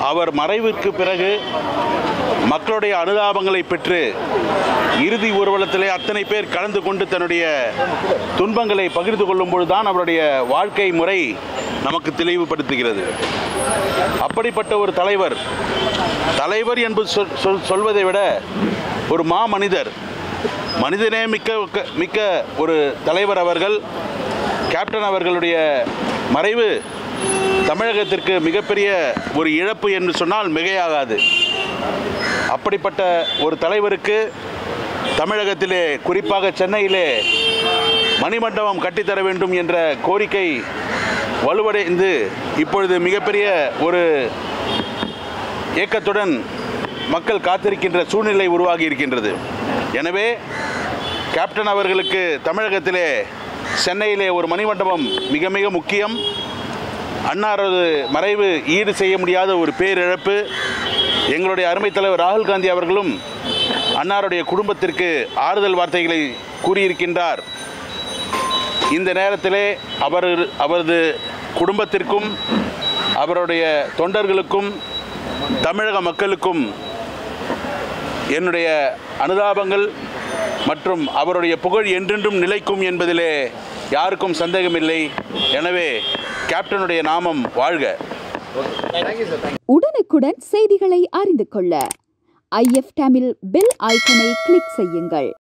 அவர் மறைவிற்கு பிறகு மக்களுடைய அனுதாபங்களை பெற்று இறுதி ஊர்வலத்திலே அத்தனை பேர் கலந்து கொண்டு தன்னுடைய துன்பங்களை பகிர்ந்து கொள்ளும் பொழுதுதான் அவருடைய வாழ்க்கை முறை நமக்கு தெளிவுபடுத்துகிறது அப்படிப்பட்ட ஒரு தலைவர் தலைவர் என்பது சொல் சொல் சொல்வதை விட ஒரு மா மனிதர் மனிதனே மிக்க மிக்க ஒரு தலைவர் அவர்கள் கேப்டன் அவர்களுடைய மறைவு தமிழகத்திற்கு மிகப்பெரிய ஒரு இழப்பு என்று சொன்னால் மிகையாகாது அப்படிப்பட்ட ஒரு தலைவருக்கு தமிழகத்திலே குறிப்பாக சென்னையிலே மணிமண்டபம் கட்டித்தர வேண்டும் என்ற கோரிக்கை வலுவடைந்து இப்பொழுது மிகப்பெரிய ஒரு இயக்கத்துடன் மக்கள் காத்திருக்கின்ற சூழ்நிலை உருவாகி இருக்கின்றது எனவே கேப்டன் அவர்களுக்கு தமிழகத்திலே சென்னையிலே ஒரு மணிமண்டபம் மிக மிக முக்கியம் அன்னாரது மறைவு ஈடு செய்ய முடியாத ஒரு பேரிழப்பு எங்களுடைய அருமைத் தலைவர் ராகுல் காந்தி அவர்களும் அன்னாருடைய குடும்பத்திற்கு ஆறுதல் வார்த்தைகளை கூறியிருக்கின்றார் இந்த நேரத்திலே அவர் அவரது குடும்பத்திற்கும் அவருடைய தொண்டர்களுக்கும் தமிழக மக்களுக்கும் என்னுடைய அனுதாபங்கள் மற்றும் அவருடைய புகழ் என்றென்றும் நிலைக்கும் என்பதிலே யாருக்கும் சந்தேகமில்லை எனவே கேப்டனுடைய நாமம் வாழ்க உடனுக்குடன் செய்திகளை அறிந்து கொள்ள ஐஎஃப் தமிழ் பெல் ஐக்கனை கிளிக் செய்யுங்கள்